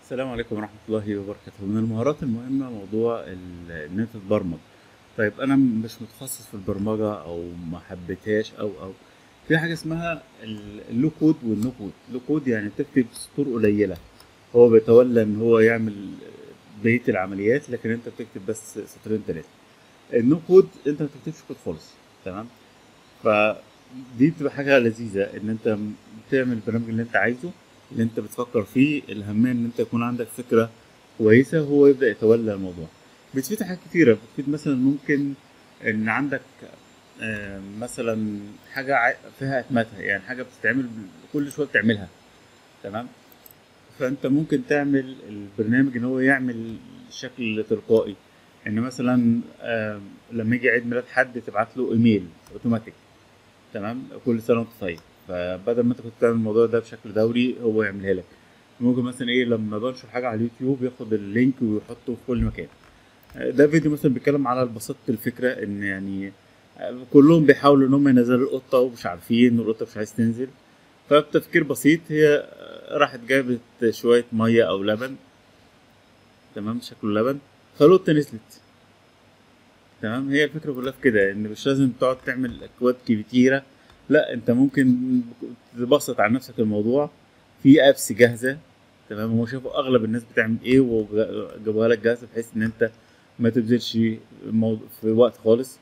السلام عليكم ورحمة الله وبركاته من المهارات المهمة موضوع ال- إن أنت تبرمج طيب أنا مش متخصص في البرمجة أو ما حبيتهاش أو أو في حاجة اسمها ال- اللو كود والنو كود اللو كود يعني بتكتب سطور قليلة هو بيتولى إن هو يعمل بقية العمليات لكن أنت بتكتب بس سطرين تلاتة النو كود أنت ما بتكتبش كود خالص تمام فدي بتبقى حاجة لذيذة إن أنت بتعمل البرنامج اللي أنت عايزه اللي انت بتفكر فيه الأهمية ان انت يكون عندك فكرة كويسة هو يبدأ يتولى الموضوع بتفيد حاجات كتيرة بتفيد مثلا ممكن ان عندك آه، مثلا حاجة عا- فيها اتمتها يعني حاجة بتتعمل كل شوية بتعملها تمام فانت ممكن تعمل البرنامج ان هو يعمل شكل تلقائي ان مثلا آه، لما يجي عيد ميلاد حد تبعت له ايميل اوتوماتيك تمام كل سنه وانت طيب فبدل ما انت كنت تعمل الموضوع ده بشكل دوري هو يعملها لك ممكن مثلا ايه لما بنشر حاجه على اليوتيوب ياخد اللينك ويحطه في كل مكان ده فيديو مثلا بيتكلم على بساطه الفكره ان يعني كلهم بيحاولوا ان هم ينزلوا القطه ومش عارفين والقطه مش عايز تنزل فبتفكير بسيط هي راحت جابت شويه ميه او لبن تمام شكله لبن فالقطه نزلت تمام هي الفكره كلها في كده ان مش لازم تقعد تعمل اكواد كتيره لا انت ممكن تبسط على نفسك الموضوع في ابس جاهزه تمام هو شافوا اغلب الناس بتعمل ايه وجابوها لك جاهزه بحيث ان انت ما تبذلش موضوع في وقت خالص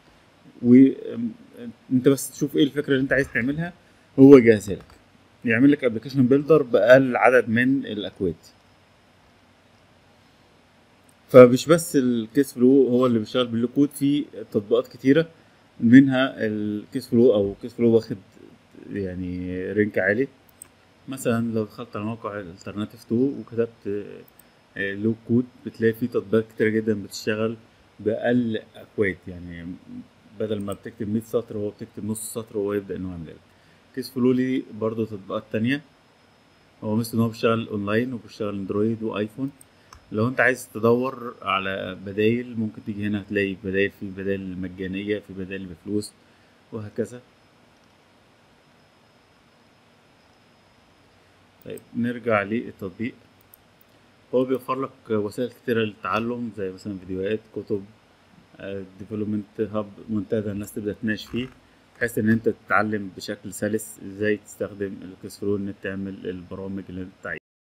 وانت بس تشوف ايه الفكره اللي انت عايز تعملها هو يجهزها لك يعمل لك ابلكيشن بيلدر باقل عدد من الاكواد فمش بس الكيس فلو هو اللي بيشتغل بالكود في تطبيقات كتيره منها الكيس فلو او كيس فلو واخد يعني رينك عالي مثلا لو دخلت على موقع الالترناتيف 2 وكتبت لو كود بتلاقي فيه تطبيقات كتيرة جدا بتشتغل بأقل أكواد يعني بدل ما بتكتب 100 سطر هو بتكتب نص سطر وهو يبدأ إن هو يعمل لك كيس فلو ليه برضه تطبيقات تانية هو مثل إن هو بيشتغل أونلاين وبيشتغل أندرويد وأيفون لو أنت عايز تدور على بدايل ممكن تيجي هنا هتلاقي بدايل في بدايل مجانية في بدايل بفلوس وهكذا طيب نرجع للتطبيق هو بيوفر لك وسائل كتيرة للتعلم زي مثلا فيديوهات كتب ديفلوبمنت هاب منتدى الناس تبدأ تناقش فيه بحيث ان انت تتعلم بشكل سلس ازاي تستخدم الكسفلو ان تعمل البرامج اللي انت عايزها